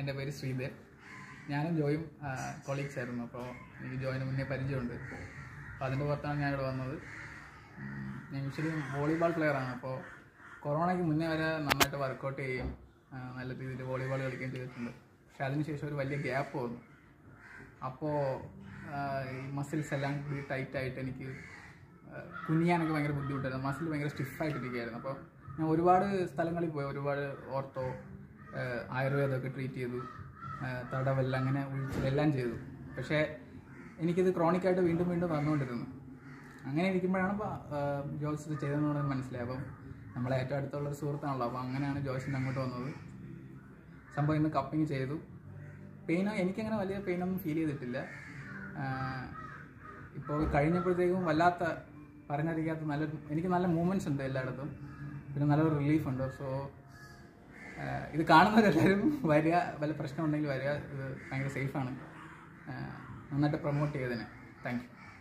എൻ്റെ പേര് ശ്രീധർ ഞാനും ജോയും കൊളീഗ്സ് ആയിരുന്നു അപ്പോൾ എനിക്ക് ജോയിന് മുന്നേ പരിചയമുണ്ട് അപ്പോൾ അതിൻ്റെ പുറത്താണ് ഞാനിവിടെ വന്നത് ഉം, ഞാൻ യൂഷ്വലി വോളിബോൾ പ്ലെയറാണ് അപ്പോൾ കൊറോണയ്ക്ക് മുന്നേ വരെ നന്നായിട്ട് വർക്കൗട്ട് ചെയ്യും ആ, നല്ല രീതിയിൽ വോളിബോൾ കളിക്കുകയും ചെയ്തിട്ടുണ്ട് പക്ഷെ അതിനുശേഷം ഒരു വലിയ ഗ്യാപ്പ് വന്നു അപ്പോൾ ഈ മസിൽസ് എല്ലാം കൂടി ടൈറ്റായിട്ട് എനിക്ക് ആ, കുനിയാനൊക്കെ ഭയങ്കര ബുദ്ധിമുട്ടായിരുന്നു മസിൽ ഭയങ്കര സ്റ്റിഫായിട്ടിരിക്കുകയായിരുന്നു അപ്പോൾ ഞാൻ ഒരുപാട് സ്ഥലങ്ങളിൽ പോയി ഒരുപാട് ഓർത്തോ ആ, ആയുർവേദമൊക്കെ ട്രീറ്റ് ചെയ്തു ആ, തടവെല്ലാം അങ്ങനെ ഉഴിച്ചിലെല്ലാം ചെയ്തു പക്ഷേ എനിക്കിത് ക്രോണിക്കായിട്ട് വീണ്ടും വീണ്ടും വന്നുകൊണ്ടിരുന്നു അങ്ങനെ ഇരിക്കുമ്പോഴാണ് ഇപ്പോൾ ജോയ്സ് ഇത് ചെയ്തതെന്നുള്ളത് മനസ്സിലായി അപ്പം നമ്മളെ ഏറ്റവും അടുത്തുള്ള ഒരു സുഹൃത്താണല്ലോ അപ്പോൾ അങ്ങനെയാണ് ജോയ്സിൻ്റെ അങ്ങോട്ട് വന്നത് സംഭവം ഇന്ന് കപ്പിങ് ചെയ്തു പെയിനോ എനിക്കങ്ങനെ വലിയ പെയിനൊന്നും ഫീൽ ചെയ്തിട്ടില്ല ഇപ്പോൾ കഴിഞ്ഞപ്പോഴത്തേക്കും വല്ലാത്ത പറഞ്ഞറിയാത്ത നല്ല എനിക്ക് നല്ല മൂവ്മെൻറ്റ്സ് ഉണ്ട് എല്ലായിടത്തും പിന്നെ നല്ലൊരു റിലീഫ് ഉണ്ട് സോ ഇത് കാണുന്നവരെല്ലാവരും വരിക വല്ല പ്രശ്നം ഉണ്ടെങ്കിൽ വരിക ഇത് ഭയങ്കര സേഫാണ് നന്നായിട്ട് പ്രൊമോട്ട് ചെയ്തതിന് താങ്ക് യു